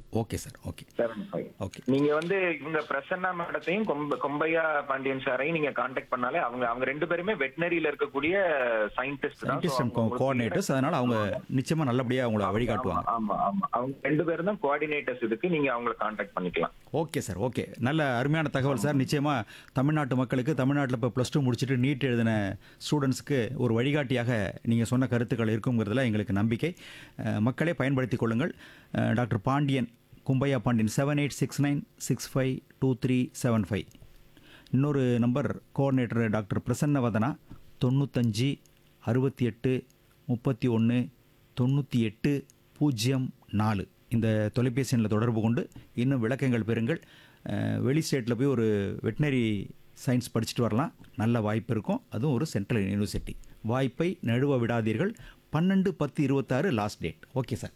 Okay sir okay seven five okay நீங்க வந்து இவங்க பிரசன்னா மேடத்தையும் கொம்ப கொம்பையா பாண்டியன் சாரையும் நீங்க காண்டாக்ட் பண்ணாலே அவங்க அவங்க ரெண்டு பேருமே வெட்டினரியில இருக்கக்கூடிய சயின்டிஸ்ட் தான் சயின்டிஸ்ட் So, அண்ட் அவங்க உங்களுக்கு கோஆர்டினேட்டர்ஸ் அதனால அவங்க நிச்சயமா நல்லபடியா அவங்கள வழிகாட்டுவாங்க ஆமா ஆமா அவங்க ரெண்டு பேரும் தான் கோஆர்டினேட்டர்ஸ் இதுக்கு நீங்க அவங்கள காண்டாக்ட் பண்ணிக்கலாம் ஓகே சார் ஓகே நல்ல அருமையான தகவல் சார் நிச்சயமா தமிழ்நாட்டு மக்களுக்கு தமிழ்நாட்டில் இப்போ ப்ளஸ் டூ முடிச்சுட்டு நீட் எழுதின ஸ்டூடெண்ட்ஸ்க்கு ஒரு வழிகாட்டியாக நீங்கள் சொன்ன கருத்துக்கள் இருக்குங்கிறதுல எங்களுக்கு நம்பிக்கை அஹ், மக்களே பயன்படுத்திக் கொள்ளுங்கள் அஹ், டாக்டர் பாண்டியன் கும்பையா Pandian seven eight six nine six five two three seven five இன்னொரு நம்பர் கோஆர்டினேட்டர் டாக்டர் பிரசன்னவதனா தொண்ணூத்தஞ்சு அறுபத்தி எட்டு முப்பத்தி ஒன்று தொண்ணூற்றி எட்டு பூஜ்ஜியம் நாலு இந்த தொலைபேசி எண்ணில் தொடர்பு கொண்டு இன்னும் விளக்கங்கள் பெறுங்கள் அஹ், வெளி ஸ்டேட்டில் போய் ஒரு வெட்டினரி சயின்ஸ் படிச்சுட்டு வரலாம் நல்ல வாய்ப்பு இருக்கும் அதுவும் ஒரு சென்ட்ரல் யூனிவர்சிட்டி வாய்ப்பை நழுவ விடாதீர்கள் பன்னெண்டு பத்து இருபத்தாறு last date okay sir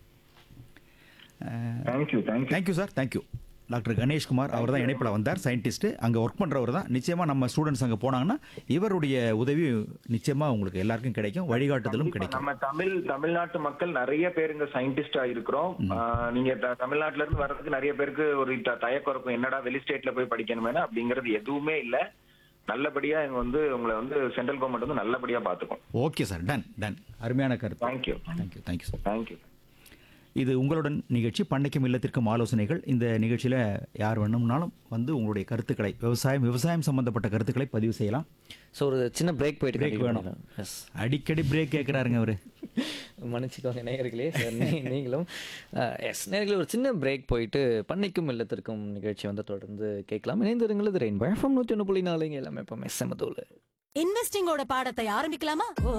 thank you thank you thank you sir thank you doctor Ganeshkumar அவர் தான் இணைப்பில் வந்தார் சயின்டிஸ்ட்டு அங்கே ஒர்க் பண்ணுறவர் தான் நிச்சயமாக நம்ம ஸ்டூடெண்ட்ஸ் அங்கே போனாங்கன்னா இவருடைய உதவி நிச்சயமாக உங்களுக்கு எல்லாருக்கும் கிடைக்கும் வழிகாட்டுதலும் கிடைக்கும் நம்ம தமிழ் தமிழ்நாட்டு மக்கள் நிறைய பேருங்க சயின்டிஸ்டா இருக்கிறோம் ஆஹ் நீங்க த- தமிழ்நாட்டுல இருந்து வர்றதுக்கு நிறைய பேருக்கு ஒரு த- தயக்கம் இருக்கும் என்னடா வெளி ஸ்டேட்ல போய் படிக்கணுமேனா அப்படிங்கிறது எதுவுமே இல்ல நல்லபடியா இங்க வந்து உங்களை வந்து சென்ட்ரல் கவர்மெண்ட் வந்து நல்லபடியா பாத்துக்கும் ஓகே சார் டன் டன் அருமையான கருத்து thank you thank you thank you sir thank you இது உங்களுடன் நிகழ்ச்சி பண்ணைக்கும் இல்லத்திற்கும் ஆலோசனைகள் இந்த நிகழ்ச்சியில் யார் வேணும்னாலும் வந்து உங்களுடைய கருத்துக்களை விவசாயம் விவசாயம் சம்பந்தப்பட்ட கருத்துக்களை பதிவு செய்யலாம் ஸோ ஒரு சின்ன பிரேக் போயிட்டு Break continue வேணும். பண்ணிடலாம். Yes. அடிக்கடி பிரேக் கேட்குறாருங்க அவர் மன்னிச்சுக்கோங்க நேயர்களே சார் நீ- நீங்களும் எஸ் நேயர்களே ஒரு சின்ன பிரேக் போயிட்டு பண்ணைக்கும் இல்லத்திற்கும் நிகழ்ச்சி வந்து தொடர்ந்து கேட்கலாம் இணைந்திருங்கள் இது ரெயின் எஃப்எம் நூற்றி ஒன்று புள்ளி நாலுங்க எல்லாமே இப்போ மெஸ் இன்வெஸ்டிங்கோட பாடத்தை ஆரம்பிக்கலாமா